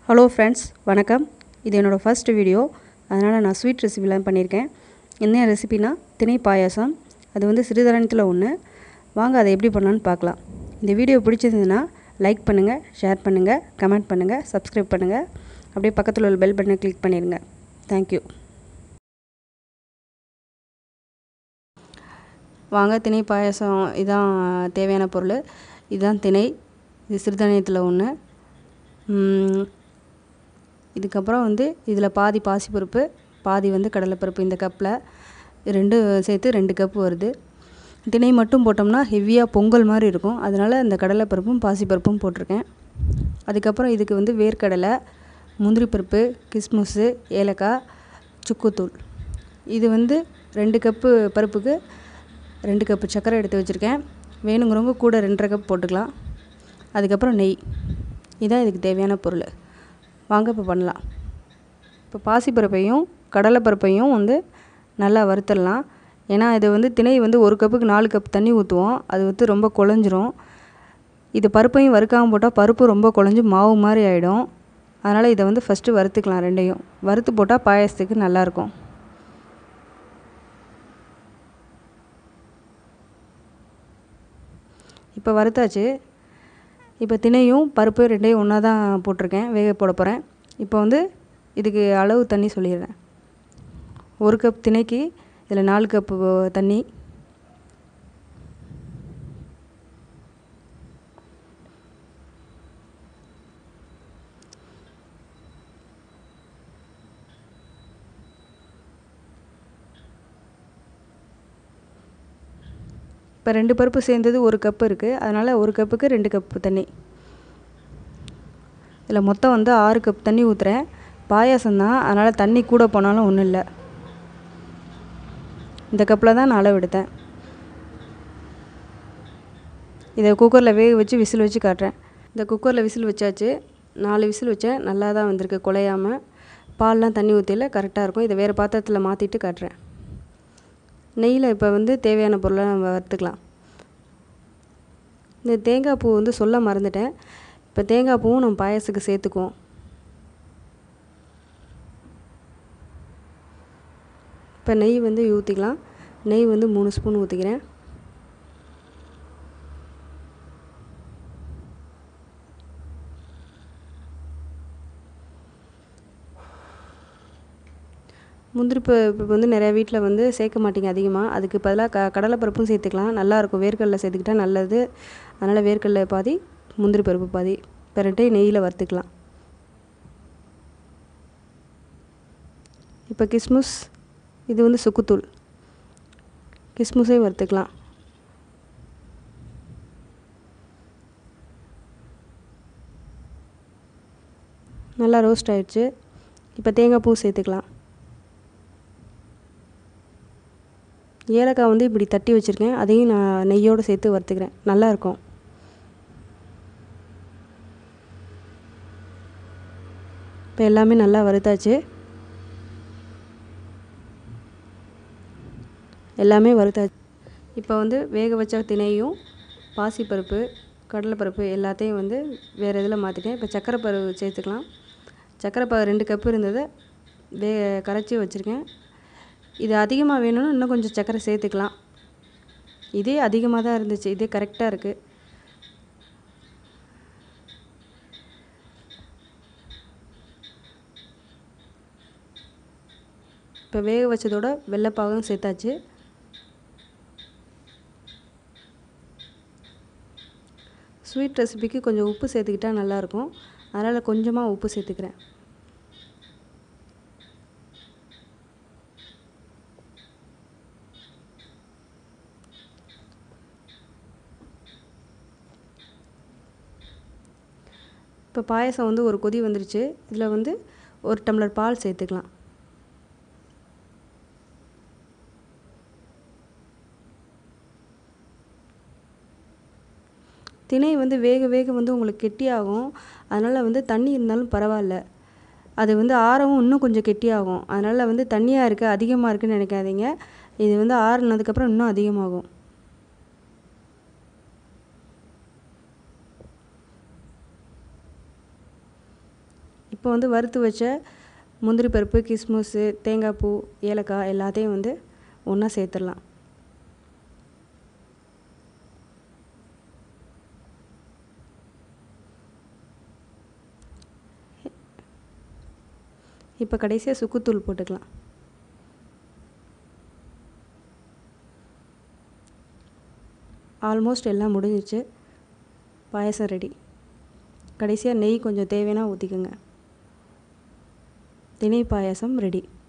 hello friends வணக்கம் இது என்னோடய ஃபர்ஸ்ட் வீடியோ அதனால் நான் ஸ்வீட் ரெசிபிலாம் பண்ணியிருக்கேன் என்ன ரெசிபினா திணை பாயாசம் அது வந்து சிறுதானியத்தில் ஒன்று வாங்க அதை எப்படி பண்ணலான்னு பார்க்கலாம் இந்த வீடியோ பிடிச்சிருந்ததுன்னா லைக் பண்ணுங்கள் ஷேர் பண்ணுங்கள் கமெண்ட் பண்ணுங்கள் சப்ஸ்கிரைப் பண்ணுங்கள் அப்படியே பக்கத்தில் உள்ள பெல் பட்டனை கிளிக் பண்ணிடுங்க தேங்க்யூ வாங்க திணை பாயாசம் இதான் தேவையான பொருள் இதுதான் திணை இது சிறுதானியத்தில் ஒன்று இதுக்கப்புறம் வந்து இதில் பாதி பாசிப்பருப்பு பாதி வந்து கடலைப்பருப்பு இந்த கப்பில் ரெண்டு சேர்த்து ரெண்டு கப்பு வருது திணை மட்டும் போட்டோம்னா ஹெவியாக பொங்கல் மாதிரி இருக்கும் அதனால் இந்த கடலைப்பருப்பும் பாசிப்பருப்பும் போட்டிருக்கேன் அதுக்கப்புறம் இதுக்கு வந்து வேர்க்கடலை முந்திரி பருப்பு கிஸ்மிஸ்ஸு ஏலக்காய் சுக்குத்தூள் இது வந்து ரெண்டு கப்பு பருப்புக்கு ரெண்டு கப்பு சர்க்கரை எடுத்து வச்சுருக்கேன் வேணுங்கிறவங்க கூட ரெண்டரை கப் போட்டுக்கலாம் அதுக்கப்புறம் நெய் இதான் இதுக்கு தேவையான பொருள் வாங்க இப்போ பண்ணலாம் இப்போ பாசிப்பருப்பையும் கடலைப்பருப்பையும் வந்து நல்லா வறுத்துடலாம் ஏன்னா இது வந்து திணை வந்து ஒரு கப்புக்கு நாலு கப் தண்ணி ஊற்றுவோம் அது வந்து ரொம்ப குழஞ்சிரும் இது பருப்பையும் வறுக்காமல் போட்டால் பருப்பு ரொம்ப குழஞ்சி மாவு மாதிரி ஆகிடும் அதனால் இதை வந்து ஃபஸ்ட்டு வறுத்துக்கலாம் ரெண்டையும் வறுத்து போட்டால் பாயாசத்துக்கு நல்லாயிருக்கும் இப்போ வறுத்தாச்சு இப்போ திணையும் பருப்பு ரெண்டையும் ஒன்றா தான் போட்டிருக்கேன் வேக போட போகிறேன் இப்போ வந்து இதுக்கு அளவு தண்ணி சொல்லிடுறேன் ஒரு கப் திணைக்கு இதில் நாலு கப்பு தண்ணி இப்போ ரெண்டு பருப்பு சேர்ந்தது ஒரு கப்பு இருக்குது அதனால் ஒரு கப்புக்கு ரெண்டு கப்பு தண்ணி இதில் மொத்தம் வந்து ஆறு கப் தண்ணி ஊற்றுறேன் பாயாசம் தான் அதனால் தண்ணி கூட போனாலும் ஒன்றும் இல்லை இந்த கப்பில் தான் நான் அளவு எடுத்தேன் இதை குக்கரில் வேக வச்சு விசில் வச்சு காட்டுறேன் இந்த குக்கரில் விசில் வச்சாச்சு நாலு விசில் வச்சேன் நல்லா தான் வந்திருக்கு குலையாமல் பால்லாம் தண்ணி ஊற்றில கரெக்டாக இருக்கும் இதை வேறு பாத்திரத்தில் மாற்றிட்டு காட்டுறேன் நெய்யில் இப்போ வந்து தேவையான பொருளை நம்ம வறுத்துக்கலாம் இந்த தேங்காய் பூ வந்து சொல்ல மறந்துட்டேன் இப்போ தேங்காய் பூவும் நம்ம பாயசத்துக்கு சேர்த்துக்குவோம் இப்போ நெய் வந்து ஊற்றிக்கலாம் நெய் வந்து மூணு ஸ்பூன் ஊற்றிக்கிறேன் முந்திரி பருப்பு வந்து நிறையா வீட்டில் வந்து சேர்க்க மாட்டீங்க அதிகமாக அதுக்கு பதிலாக க கடலைப்பருப்பும் சேர்த்துக்கலாம் நல்லாயிருக்கும் வேர்க்கடலை சேர்த்துக்கிட்டா நல்லது அதனால் வேர்க்கடலை பாதி முந்திரி பருப்பு பாதி பெரட்டை நெய்யில் வறுத்துக்கலாம் இப்போ கிஸ்மிஸ் இது வந்து சுக்குத்தூள் கிஸ்மிஸையும் வறுத்துக்கலாம் நல்லா ரோஸ்ட் ஆயிடுச்சு இப்போ தேங்காய் பூ சேர்த்துக்கலாம் ஏலக்காய் வந்து இப்படி தட்டி வச்சுருக்கேன் அதையும் நான் நெய்யோடு சேர்த்து வறுத்துக்கிறேன் நல்லாயிருக்கும் இப்போ எல்லாமே நல்லா வறுத்தாச்சு எல்லாமே வறுத்தாச்சு இப்போ வந்து வேக வச்ச திணையும் பாசிப்பருப்பு கடலைப்பருப்பு எல்லாத்தையும் வந்து வேறு இதில் மாற்றிட்டேன் இப்போ சக்கரை பருப்பு சேர்த்துக்கலாம் சக்கரை ப ரெண்டு கப்பு இருந்ததை வே கரைச்சி வச்சுருக்கேன் இது அதிகமாக வேணும்னா இன்னும் கொஞ்சம் சர்க்கரை சேர்த்துக்கலாம் இதே அதிகமாக தான் இருந்துச்சு இதே கரெக்டாக இருக்குது இப்போ வேக வச்சதோட வெள்ளைப்பாகும் சேர்த்தாச்சு ஸ்வீட் ரெசிபிக்கு கொஞ்சம் உப்பு சேர்த்துக்கிட்டால் நல்லாயிருக்கும் அதனால் கொஞ்சமாக உப்பு சேர்த்துக்கிறேன் இப்போ பாயசம் வந்து ஒரு கொதி வந்துருச்சு இதில் வந்து ஒரு டம்ளர் பால் சேர்த்துக்கலாம் திணை வந்து வேக வேக வந்து உங்களுக்கு கெட்டியாகும் அதனால் வந்து தண்ணி இருந்தாலும் பரவாயில்ல அது வந்து ஆறவும் இன்னும் கொஞ்சம் கெட்டியாகும் அதனால் வந்து தண்ணியாக இருக்குது அதிகமாக இருக்குதுன்னு நினைக்காதீங்க இது வந்து ஆறுனதுக்கப்புறம் இன்னும் அதிகமாகும் இப்போ வந்து வறுத்து வச்ச முந்திரி பருப்பு கிஸ்மிஸ்ஸு தேங்காய் பூ ஏலக்காய் எல்லாத்தையும் வந்து ஒன்றா சேர்த்துடலாம் இப்போ கடைசியாக சுக்குத்தூள் போட்டுக்கலாம் ஆல்மோஸ்ட் எல்லாம் முடிஞ்சிச்சு பாயசம் ரெடி கடைசியாக நெய் கொஞ்சம் தேவைன்னா ஊற்றிக்கோங்க திணை பாயாசம் ரெடி